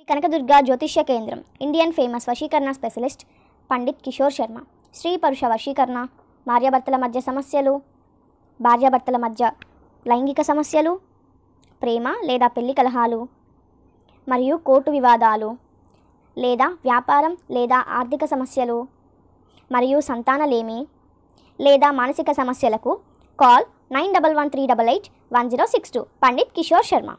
కనకదుర్గ జ్యోతిష్య కేంద్రం Indian famous వశీకరణ స్పెషలిస్ట్ పండిత్ కిషోర్ శర్మ స్త్రీ పురుష వశీకరణ భార్యాభర్తల మధ్య సమస్యలు భార్యాభర్తల మధ్య లైంగిక సమస్యలు ప్రేమ లేదా పెళ్లి కలహాలు మరియు కోర్టు వివాదాలు లేదా వ్యాపారం లేదా ఆర్థిక సమస్యలు మరియు సంతానలేమి లేదా మానసిక సమస్యలకు call nine double one three double eight one zero six two Pandit Kishore Sharma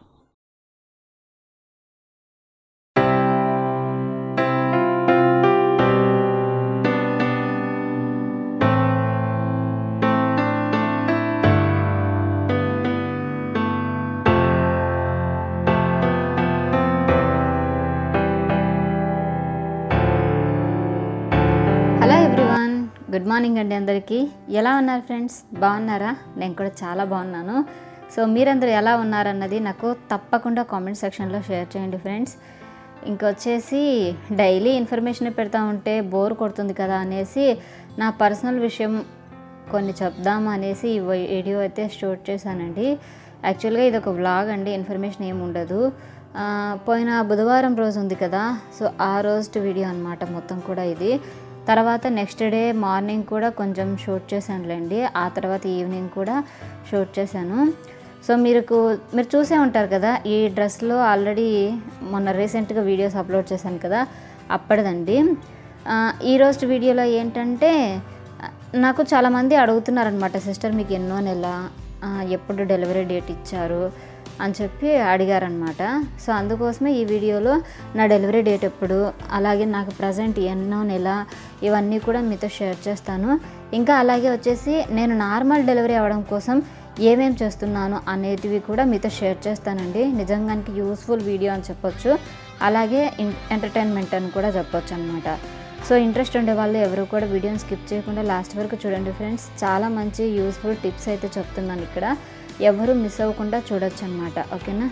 hello everyone good morning అండి అందరికీ ఎలా ఉన్నారు ఫ్రెండ్స్ బాగున్నారా నేను కూడా చాలా బాగున్నాను సో మీరందరూ ఎలా ఉన్నారన్నది నాకు తప్పకుండా కామెంట్ సెక్షన్లో షేర్ చేయండి ఫ్రెండ్స్ ఇంకొచ్చేసి డైలీ ఇన్ఫర్మేషన్ పెడతా ఉంటే బోర్ కొడుతుంది కదా అనేసి నా పర్సనల్ విషయం కొన్ని చెప్దాం అనేసి ఈ వీడియో అయితే షూట్ చేశానండి యాక్చువల్గా ఇది ఒక వ్లాగ్ అండి ఇన్ఫర్మేషన్ ఏమి ఉండదు ఆ, పోయిన బుధవారం రోజు ఉంది కదా సో ఆ రోజు వీడియో అనమాట మొత్తం కూడా ఇది తర్వాత నెక్స్ట్ డే మార్నింగ్ కూడా కొంచెం షూట్ చేశానులేండి ఆ తర్వాత ఈవినింగ్ కూడా షూట్ చేశాను సో మీరు మీరు చూసే ఉంటారు కదా ఈ డ్రెస్లో ఆల్రెడీ మొన్న రీసెంట్గా వీడియోస్ అప్లోడ్ చేశాను కదా అప్పటిదండి ఆ, ఈ రోజు వీడియోలో ఏంటంటే ఆ, నాకు చాలామంది అడుగుతున్నారనమాట సిస్టర్ మీకు ఎన్నో నెల ఆ, ఎప్పుడు డెలివరీ డేట్ ఇచ్చారు అని చెప్పి అడిగారనమాట సో అందుకోసమే ఈ వీడియోలో నా డెలివరీ డేట్ ఎప్పుడు అలాగే నాకు ప్రజెంట్ ఎన్నో నెల ఇవన్నీ కూడా మీతో షేర్ చేస్తాను ఇంకా అలాగే వచ్చేసి నేను నార్మల్ డెలివరీ అవ్వడం కోసం ఏమేం చేస్తున్నాను అనేటివి కూడా మీతో షేర్ చేస్తానండి నిజంగానికి యూస్ఫుల్ వీడియో అని చెప్పొచ్చు అలాగే ఎంటర్టైన్మెంట్ అని కూడా చెప్పొచ్చు అనమాట సో ఇంట్రెస్ట్ ఉండే వాళ్ళు ఎవరు కూడా వీడియోని స్కిప్ చేయకుండా లాస్ట్ వరకు చూడండి ఫ్రెండ్స్ చాలా మంచి యూస్ఫుల్ టిప్స్ అయితే చెప్తున్నాను ఇక్కడ ఎవరు మిస్ అవ్వకుండా చూడొచ్చు అనమాట ఓకేనా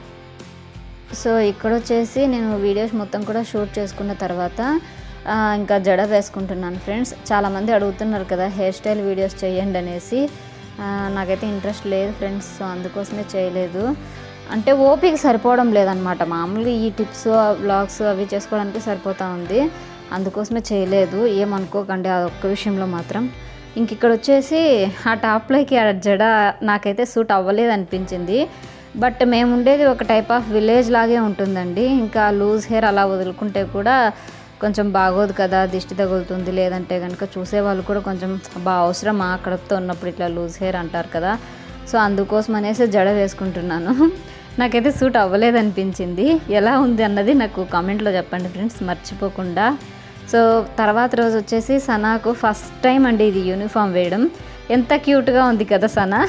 సో ఇక్కడ వచ్చేసి నేను వీడియోస్ మొత్తం కూడా షూట్ చేసుకున్న తర్వాత ఆ, ఇంకా జడ వేసుకుంటున్నాను ఫ్రెండ్స్ చాలామంది అడుగుతున్నారు కదా హెయిర్ స్టైల్ వీడియోస్ చేయండి అనేసి ఆ, నాకైతే ఇంట్రెస్ట్ లేదు ఫ్రెండ్స్ సో అందుకోసమే చేయలేదు అంటే ఓపిక సరిపోవడం లేదనమాట మామూలుగా ఈ టిప్స్ వ్లాగ్స్ అవి చేసుకోవడానికి సరిపోతూ ఉంది అందుకోసమే చేయలేదు ఏమనుకోకండి ఆ ఒక్క విషయంలో మాత్రం ఇంక ఇక్కడ వచ్చేసి ఆ టాప్లోకి ఆ జడ నాకైతే సూట్ అవ్వలేదు అనిపించింది బట్ మేము ఉండేది ఒక టైప్ ఆఫ్ విలేజ్ లాగే ఉంటుందండి ఇంకా లూజ్ హెయిర్ అలా వదులుకుంటే కూడా కొంచెం బాగోదు కదా దిష్టి తగులుతుంది లేదంటే కనుక చూసే వాళ్ళు కూడా కొంచెం బాగా అవసరమా కడుపుతో ఉన్నప్పుడు ఇట్లా లూజ్ హెయిర్ అంటారు కదా సో అందుకోసం అనేసి జడ వేసుకుంటున్నాను నాకైతే సూట్ అవ్వలేదు అనిపించింది ఎలా ఉంది అన్నది నాకు కామెంట్లో చెప్పండి ఫ్రెండ్స్ మర్చిపోకుండా సో తర్వాత రోజు వచ్చేసి సనాకు ఫస్ట్ టైం అండి ఇది యూనిఫామ్ వేయడం ఎంత క్యూట్గా ఉంది కదా సనా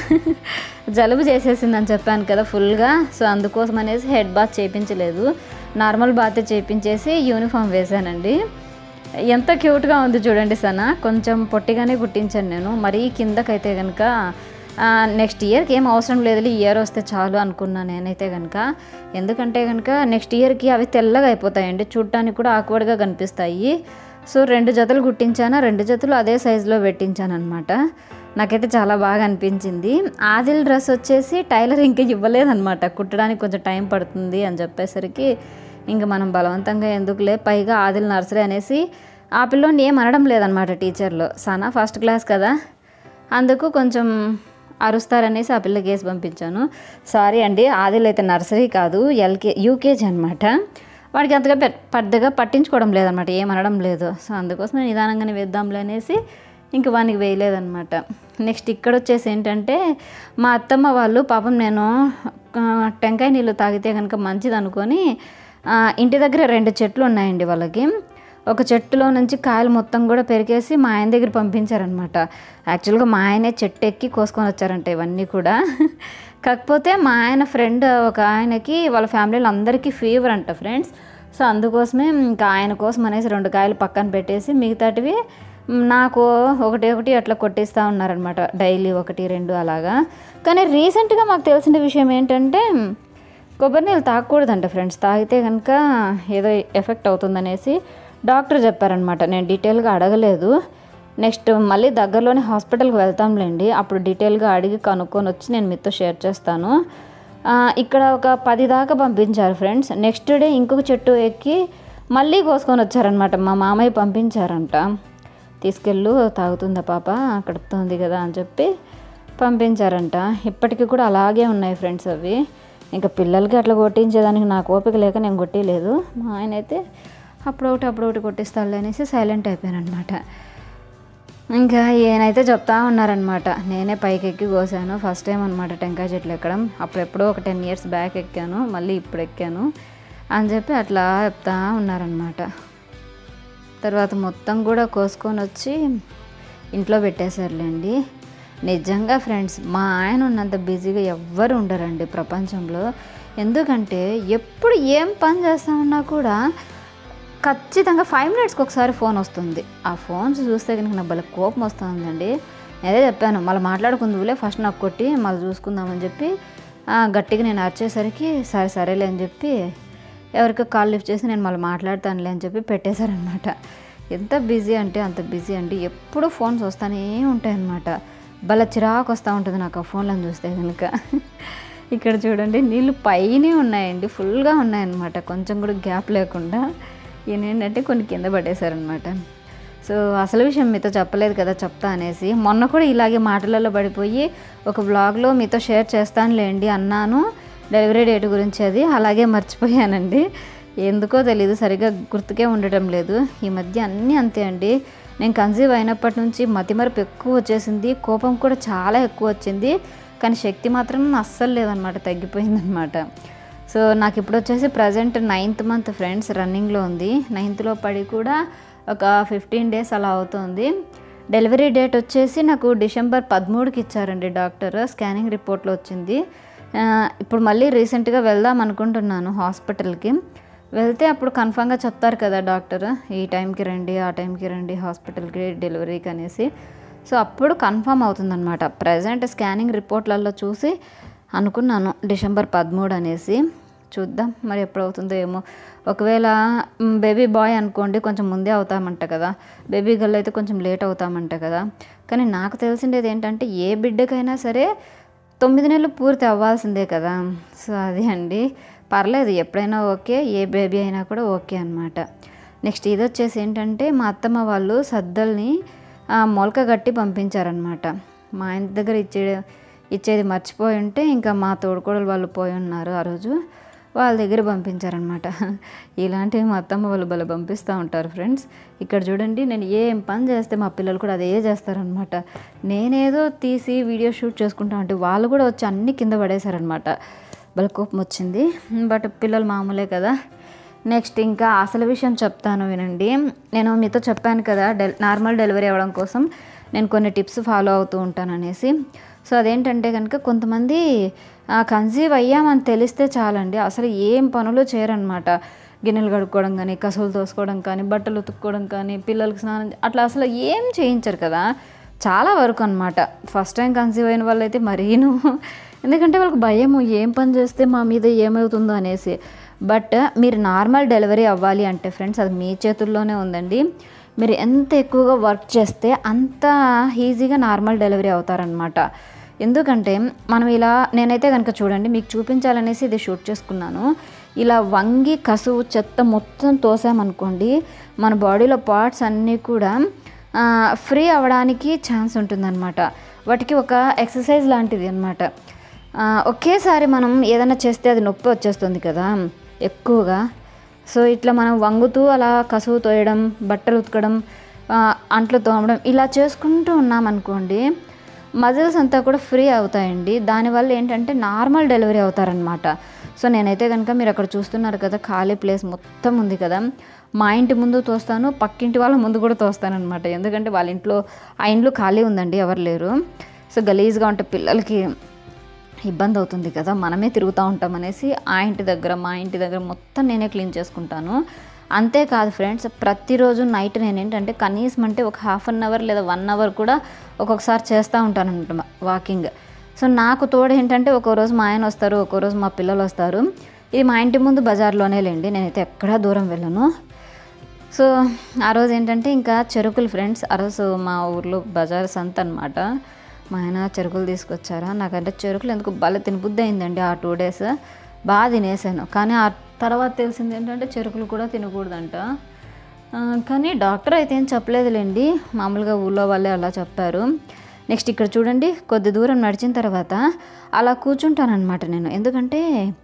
జలుబు చేసేసిందని చెప్పాను కదా ఫుల్గా సో అందుకోసం అనేసి హెడ్ బాత్ చేయించలేదు నార్మల్ బాత్ చేయించేసి యూనిఫామ్ వేశానండి ఎంత క్యూట్గా ఉంది చూడండి సనా కొంచెం పొట్టిగానే కుట్టించాను నేను మరీ కిందకైతే కనుక నెక్స్ట్ ఇయర్కి ఏం అవసరం లేదు ఈ ఇయర్ వస్తే చాలు అనుకున్నాను నేనైతే కనుక ఎందుకంటే కనుక నెక్స్ట్ ఇయర్కి అవి తెల్లగా అయిపోతాయండి చూడటానికి కూడా ఆక్వర్డ్గా కనిపిస్తాయి సో రెండు జతలు కుట్టించాను రెండు జతలు అదే సైజులో పెట్టించాను అనమాట నాకైతే చాలా బాగా అనిపించింది ఆదిల్ డ్రెస్ వచ్చేసి టైలర్ ఇంకా ఇవ్వలేదన్నమాట కుట్టడానికి కొంచెం టైం పడుతుంది అని చెప్పేసరికి ఇంక మనం బలవంతంగా ఎందుకులే పైగా ఆదిల్ నర్సరీ అనేసి ఆ పిల్లోని ఏం అనడం లేదనమాట టీచర్లు సనా ఫస్ట్ క్లాస్ కదా అందుకు కొంచెం అరుస్తారనేసి ఆ పిల్లకి వేసి పంపించాను సారీ అండి ఆదిల్ అయితే నర్సరీ కాదు ఎల్కే యూకేజీ అనమాట వాడికి అంతగా పె- పెద్దగా పట్టించుకోవడం లేదనమాట ఏమనడం లేదు సో అందుకోసం నేను నిదానంగానే వేద్దాంలే అనేసి ఇంక వానికి వేయలేదనమాట నెక్స్ట్ ఇక్కడ వచ్చేసి ఏంటంటే మా అత్తమ్మ వాళ్ళు పాపం నేను ఆ, టెంకాయ నీళ్ళు తాగితే కనుక మంచిది అనుకొని ఆ, ఇంటి దగ్గర రెండు చెట్లు ఉన్నాయండి వాళ్ళకి ఒక చెట్టులో నుంచి కాయలు మొత్తం కూడా పెరిగేసి మా ఆయన దగ్గర పంపించారనమాట యాక్చువల్గా మా ఆయనే చెట్టు ఎక్కి కోసుకొని వచ్చారంట ఇవన్నీ కూడా కాకపోతే మా ఆయన ఫ్రెండ్ ఒక ఆయనకి వాళ్ళ ఫ్యామిలీలో అందరికీ ఫీవర్ అంట ఫ్రెండ్స్ సో అందుకోసమే ఇంకా ఆయన కోసం అనేసి రెండు కాయలు పక్కన పెట్టేసి మిగతాటివి నాకు ఒకటి ఒకటి అట్లా కొట్టిస్తూ ఉన్నారనమాట డైలీ ఒకటి రెండు అలాగా కానీ రీసెంట్గా మాకు తెలిసిన విషయం ఏంటంటే కొబ్బరి నీళ్ళు తాగకూడదంట ఫ్రెండ్స్ తాగితే కనుక ఏదో ఎఫెక్ట్ అవుతుందనేసి డాక్టర్ చెప్పారనమాట నేను డీటెయిల్గా అడగలేదు నెక్స్ట్ మళ్ళీ దగ్గరలోనే హాస్పిటల్కి వెళ్తాంలేండి అప్పుడు డీటెయిల్గా అడిగి కనుక్కొని వచ్చి నేను మీతో షేర్ చేస్తాను ఆ, ఇక్కడ ఒక పది దాకా పంపించారు ఫ్రెండ్స్ నెక్స్ట్ డే ఇంకొక చెట్టు ఎక్కి మళ్ళీ కోసుకొని వచ్చారనమాట మా మామయ్య పంపించారంట తీసుకెళ్ళు తాగుతుందా పాప కడుపుతుంది కదా అని చెప్పి పంపించారంట ఇప్పటికీ కూడా అలాగే ఉన్నాయి ఫ్రెండ్స్ అవి ఇంకా పిల్లలకి అట్లా కొట్టించేదానికి నాకు ఓపిక లేక నేను కొట్టలేదు మా ఆయన అయితే అప్పుడొకటి అప్పుడొకటి కొట్టిస్తాడులే అనేసి సైలెంట్ అయిపోయాను అనమాట ఇంకా ఈయనైతే చెప్తా ఉన్నారనమాట నేనే పైకి ఎక్కి కోసాను ఫస్ట్ టైం అనమాట టెంకాయ చెట్లు ఎక్కడం అప్పుడు ఎప్పుడో ఒక టెన్ ఇయర్స్ బ్యాక్ ఎక్కాను మళ్ళీ ఇప్పుడు ఎక్కాను అని చెప్పి అట్లా చెప్తా ఉన్నారనమాట తర్వాత మొత్తం కూడా కోసుకొని వచ్చి ఇంట్లో పెట్టేశారులేండి నిజంగా ఫ్రెండ్స్ మా ఆయన ఉన్నంత బిజీగా ఎవ్వరు ఉండరండి ప్రపంచంలో ఎందుకంటే ఎప్పుడు ఏం పని చేస్తామన్నా కూడా ఖచ్చితంగా ఫైవ్ మినిట్స్కి ఒకసారి ఫోన్ వస్తుంది ఆ ఫోన్స్ చూస్తే కనుక నాకు భలే కోపం వస్తుందండి నేనే చెప్పాను మళ్ళీ మాట్లాడుకుందులే ఫస్ట్ నాకు కొట్టి మళ్ళీ చూసుకుందామని చెప్పి ఆ, గట్టిగా నేను అరిచేసరికి సరే సరేలే అని చెప్పి ఎవరికో కాల్ లిఫ్ట్ చేసి నేను మళ్ళీ మాట్లాడతానులే అని చెప్పి పెట్టేశారనమాట ఎంత బిజీ అంటే అంత బిజీ అండి ఎప్పుడూ ఫోన్స్ వస్తూనే ఉంటాయన్నమాట భలే చిరాకు వస్తూ ఉంటుంది నాకు ఆ ఫోన్లను చూస్తే కనుక ఇక్కడ చూడండి నీళ్ళు పైనే ఉన్నాయండి ఫుల్గా ఉన్నాయన్నమాట కొంచెం కూడా గ్యాప్ లేకుండా ఈయన ఏంటంటే కొన్ని కింద పడేశారనమాట సో అసలు విషయం మీతో చెప్పలేదు కదా చెప్తా అనేసి మొన్న కూడా ఇలాగే మాటలలో పడిపోయి ఒక వ్లాగ్లో మీతో షేర్ చేస్తానులేండి అన్నాను డెలివరీ డేట్ గురించి అది అలాగే మర్చిపోయానండి ఎందుకో తెలీదు సరిగ్గా గుర్తుకే ఉండటం లేదు ఈ మధ్య అన్నీ అంతే అండి నేను కన్సీవ్ అయినప్పటి నుంచి మతిమరుపు ఎక్కువ వచ్చేసింది కోపం కూడా చాలా ఎక్కువ వచ్చింది కానీ శక్తి మాత్రం అస్సలు లేదనమాట తగ్గిపోయిందనమాట సో నాకు ఇప్పుడు వచ్చేసి ప్రజెంట్ నైన్త్ మంత్ ఫ్రెండ్స్ రన్నింగ్లో ఉంది నైన్త్లో పడి కూడా ఒక ఫిఫ్టీన్ డేస్ అలా అవుతుంది డెలివరీ డేట్ వచ్చేసి నాకు డిసెంబర్ పదమూడుకి ఇచ్చారండి డాక్టర్ స్కానింగ్ రిపోర్ట్లో వచ్చింది ఆ, ఇప్పుడు మళ్ళీ రీసెంట్గా వెళ్దాం అనుకుంటున్నాను హాస్పిటల్కి వెళ్తే అప్పుడు కన్ఫామ్గా చెప్తారు కదా డాక్టర్ ఈ టైంకి రండి ఆ టైంకి రండి హాస్పిటల్కి డెలివరీకి అనేసి సో అప్పుడు కన్ఫామ్ అవుతుందన్నమాట ప్రజెంట్ స్కానింగ్ రిపోర్ట్లలో చూసి అనుకున్నాను డిసెంబర్ పదమూడు అనేసి చూద్దాం మరి ఎప్పుడు అవుతుందో ఏమో ఒకవేళ బేబీ బాయ్ అనుకోండి కొంచెం ముందే అవుతామంట కదా బేబీ గర్ల్ అయితే కొంచెం లేట్ అవుతామంట కదా కానీ నాకు తెలిసిండేది ఏంటంటే ఏ బిడ్డకైనా సరే తొమ్మిది నెలలు పూర్తి అవ్వాల్సిందే కదా సో అది అండి పర్లేదు ఎప్పుడైనా ఓకే ఏ బేబీ అయినా కూడా ఓకే అనమాట నెక్స్ట్ ఇది వచ్చేసి ఏంటంటే మా అత్తమ్మ వాళ్ళు సద్దల్ని ఆ, మొలక గట్టి పంపించారనమాట మా ఇంటి దగ్గర ఇచ్చే ఇచ్చేది మర్చిపోయి ఉంటే ఇంకా మా తోడుకోడలు వాళ్ళు పోయి ఉన్నారు ఆ రోజు వాళ్ళ దగ్గర పంపించారనమాట ఇలాంటివి మా అత్తమ్మ వాళ్ళు భలే పంపిస్తూ ఉంటారు ఫ్రెండ్స్ ఇక్కడ చూడండి నేను ఏం పని చేస్తే మా పిల్లలు కూడా అదే చేస్తారనమాట నేనేదో తీసి వీడియో షూట్ చేసుకుంటా ఉంటే వాళ్ళు కూడా వచ్చి అన్ని కింద పడేశారనమాట భలే కోపం వచ్చింది బట్ పిల్లలు మామూలే కదా నెక్స్ట్ ఇంకా అసలు విషయం చెప్తాను వినండి నేను మీతో చెప్పాను కదా డెల్ నార్మల్ డెలివరీ అవ్వడం కోసం నేను కొన్ని టిప్స్ ఫాలో అవుతూ ఉంటాను అనేసి సో అదేంటంటే కనుక కొంతమంది కన్సీవ్ అయ్యామని తెలిస్తే చాలండి అసలు ఏం పనులు చేయరనమాట గిన్నెలు కడుక్కోవడం కానీ కసువులు తోసుకోవడం కానీ బట్టలు ఉతుక్కోవడం కానీ పిల్లలకి స్నానం చే- అట్లా అసలు ఏం చేయించరు కదా చాలా వరకు అనమాట ఫస్ట్ టైం కన్సీవ్ అయిన వాళ్ళైతే మరీను ఎందుకంటే వాళ్ళకి భయము ఏం పని చేస్తే మా మీద ఏమవుతుందో అనేసి బట్ మీరు నార్మల్ డెలివరీ అవ్వాలి అంటే ఫ్రెండ్స్ అది మీ చేతుల్లోనే ఉందండి మీరు ఎంత ఎక్కువగా వర్క్ చేస్తే అంత ఈజీగా నార్మల్ డెలివరీ అవుతారనమాట ఎందుకంటే మనం ఇలా నేనైతే కనుక చూడండి మీకు చూపించాలనేసి ఇది షూట్ చేసుకున్నాను ఇలా వంగి కసువు చెత్త మొత్తం తోసామనుకోండి మన బాడీలో పార్ట్స్ అన్నీ కూడా ఆ, ఫ్రీ అవ్వడానికి ఛాన్స్ ఉంటుందన్నమాట వాటికి ఒక ఎక్సర్సైజ్ లాంటిది అనమాట ఒకేసారి మనం ఏదైనా చేస్తే అది నొప్పి వచ్చేస్తుంది కదా ఎక్కువగా సో ఇట్లా మనం వంగుతూ అలా కసువు తోయడం బట్టలు ఉతకడం ఆ, అంట్లు తోమడం ఇలా చేసుకుంటూ ఉన్నామనుకోండి మజిల్స్ అంతా కూడా ఫ్రీ అవుతాయండి దానివల్ల ఏంటంటే నార్మల్ డెలివరీ అవుతారనమాట సో నేనైతే కనుక మీరు అక్కడ చూస్తున్నారు కదా ఖాళీ ప్లేస్ మొత్తం ఉంది కదా మా ఇంటి ముందు తోస్తాను పక్కింటి వాళ్ళ ముందు కూడా తోస్తాను అనమాట ఎందుకంటే వాళ్ళ ఇంట్లో ఆ ఇంట్లో ఖాళీ ఉందండి ఎవరు లేరు సో గలీజ్గా ఉంటే పిల్లలకి ఇబ్బంది అవుతుంది కదా మనమే తిరుగుతూ ఉంటాం అనేసి ఆ ఇంటి దగ్గర మా ఇంటి దగ్గర మొత్తం నేనే క్లీన్ చేసుకుంటాను అంతేకాదు ఫ్రెండ్స్ ప్రతిరోజు నైట్ నేను ఏంటంటే కనీసం అంటే ఒక హాఫ్ అన్ అవర్ లేదా వన్ అవర్ కూడా ఒక్కొక్కసారి చేస్తూ ఉంటాను అనమాట వాకింగ్ సో నాకు తోడు ఏంటంటే ఒక్కో రోజు మా ఆయన వస్తారు ఒక్కో రోజు మా పిల్లలు వస్తారు ఇది మా ఇంటి ముందు బజార్లోనే లేండి నేనైతే ఎక్కడా దూరం వెళ్ళను సో ఆ రోజు ఏంటంటే ఇంకా చెరుకులు ఫ్రెండ్స్ ఆ రోజు మా ఊర్లో బజార్ సంత అనమాట మా ఆయన చెరుకులు తీసుకొచ్చారా నాకంటే చెరుకులు ఎందుకు భలే తినబుద్ధి అయిందండి ఆ టూ డేస్ బాగా తినేసాను కానీ ఆ తర్వాత తెలిసింది ఏంటంటే చెరుకులు కూడా తినకూడదంట ఆ, కానీ డాక్టర్ అయితే ఏం చెప్పలేదులేండి మామూలుగా ఊళ్ళో వాళ్ళే అలా చెప్పారు నెక్స్ట్ ఇక్కడ చూడండి కొద్ది దూరం నడిచిన తర్వాత అలా కూర్చుంటానన్నమాట నేను ఎందుకంటే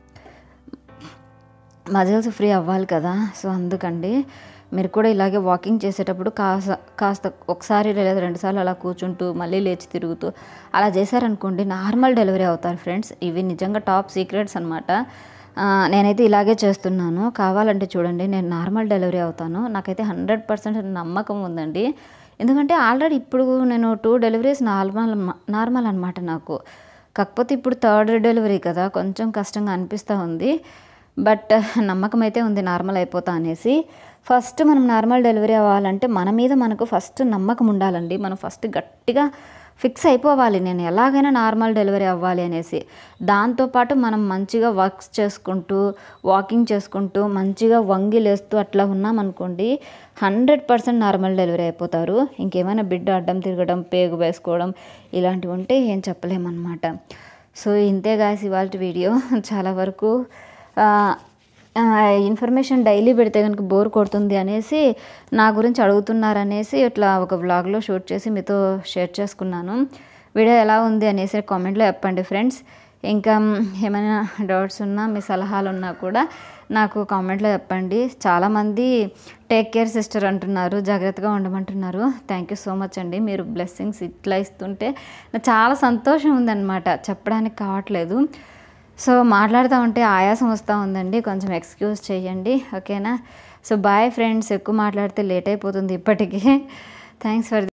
మజిల్స్ ఫ్రీ అవ్వాలి కదా సో అందుకండి మీరు కూడా ఇలాగే వాకింగ్ చేసేటప్పుడు కాస్త కాస్త ఒకసారి లేదా రెండుసార్లు అలా కూర్చుంటూ మళ్ళీ లేచి తిరుగుతూ అలా చేశారనుకోండి నార్మల్ డెలివరీ అవుతారు ఫ్రెండ్స్ ఇవి నిజంగా టాప్ సీక్రెట్స్ అనమాట నేనైతే ఇలాగే చేస్తున్నాను కావాలంటే చూడండి నేను నార్మల్ డెలివరీ అవుతాను నాకైతే హండ్రెడ్ పర్సెంట్ నమ్మకం ఉందండి ఎందుకంటే ఆల్రెడీ ఇప్పుడు నేను టూ డెలివరీస్ నార్మల్ నార్మల్ అనమాట నాకు కాకపోతే ఇప్పుడు థర్డ్ డెలివరీ కదా కొంచెం కష్టంగా అనిపిస్తూ ఉంది బట్ నమ్మకం అయితే ఉంది నార్మల్ అయిపోతా అనేసి ఫస్ట్ మనం నార్మల్ డెలివరీ అవ్వాలంటే మన మీద మనకు ఫస్ట్ నమ్మకం ఉండాలండి మనం ఫస్ట్ గట్టిగా ఫిక్స్ అయిపోవాలి నేను ఎలాగైనా నార్మల్ డెలివరీ అవ్వాలి అనేసి దాంతోపాటు మనం మంచిగా వర్క్స్ చేసుకుంటూ వాకింగ్ చేసుకుంటూ మంచిగా వంగి లేస్తూ అట్లా ఉన్నామనుకోండి హండ్రెడ్ పర్సెంట్ నార్మల్ డెలివరీ అయిపోతారు ఇంకేమైనా బిడ్డ అడ్డం తిరగడం పేగు వేసుకోవడం ఇలాంటివి ఉంటే ఏం చెప్పలేమన్నమాట సో ఇంతే గాయస్ ఇవాళ వీడియో చాలా వరకు ఆ, ఆ, ఇన్ఫర్మేషన్ డైలీ పెడితే కనుక బోర్ కొడుతుంది అనేసి నా గురించి అడుగుతున్నారనేసి ఇట్లా ఒక వ్లాగ్లో షూట్ చేసి మీతో షేర్ చేసుకున్నాను వీడియో ఎలా ఉంది అనేసి కామెంట్లో చెప్పండి ఫ్రెండ్స్ ఇంకా మ్, ఏమైనా డౌట్స్ ఉన్నా మీ సలహాలు ఉన్నా కూడా నాకు కామెంట్లో చెప్పండి చాలామంది టేక్ కేర్ సిస్టర్ అంటున్నారు జాగ్రత్తగా ఉండమంటున్నారు థ్యాంక్ యూ సో మచ్ అండి మీరు బ్లెస్సింగ్స్ ఇట్లా ఇస్తుంటే నాకు చాలా సంతోషం ఉందన్నమాట చెప్పడానికి కావట్లేదు సో మాట్లాడుతూ ఉంటే ఆయాసం వస్తూ ఉందండి కొంచెం ఎక్స్క్యూజ్ చేయండి ఓకేనా సో బాయ్ ఫ్రెండ్స్ ఎక్కువ మాట్లాడితే లేట్ అయిపోతుంది ఇప్పటికీ థ్యాంక్స్ ఫర్